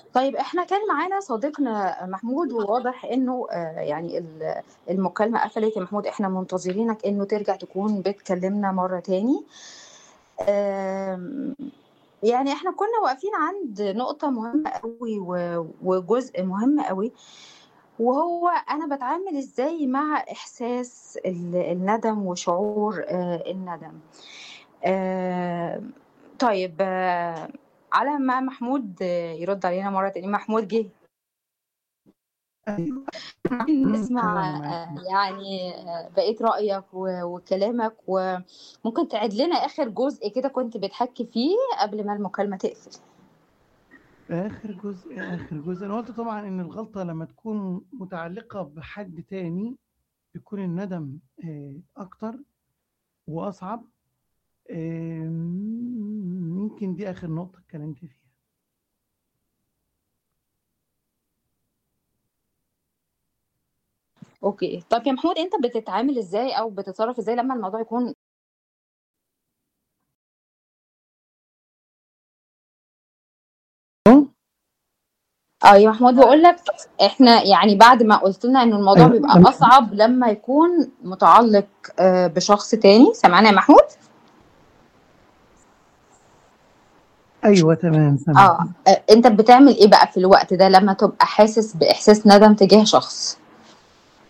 طيب إحنا كان معانا صديقنا محمود وواضح إنه آآ يعني ال المكالمة قفلت يا محمود، إحنا منتظرينك إنه ترجع تكون بتكلمنا مرّة تاني. آمم يعني إحنا كنا واقفين عند نقطة مهمة أوي و وجزء مهم أوي، وهو أنا باتعامل إزاي مع إحساس ال الندم وشعور آآ الندم. آآ طيب على ما محمود يرُد علينا مرّة تانية، محمود جِه. أيوه. عايزين إمم، نسمع أيوه أنا معاكِ. يعني بقية رأيك و وكلامك، وممكن تعيد لنا آخر جزء كده كنت بتحكّي فيه قبل ما المكالمة تقفل. آخر جزء، آخر جزء، أنا قُلت طبعًا إن الغلطة لمّا تكون متعلقة بحد تاني، بيكون الندم آآ أكتر وأصعب. آمم يمكن دي آخر نقطة اتكلمت فيها. أوكي. طب يا محمود أنت بتتعامل إزاي أو بتتصرّف إزاي لمّا الموضوع يكون آه، يا محمود باقول لك إحنا يعني بعد ما قُلت لنا إن الموضوع أيوه، بيبقى تمام. أصعب لمّا يكون متعلق آآ بشخص تاني، سامعني يا محمود؟ أيوه تمام، آه. سامعِك. أ أنت بتعمل إيه بقى في الوقت ده لمّا تبقى حاسس بإحساس ندم تجاه شخص؟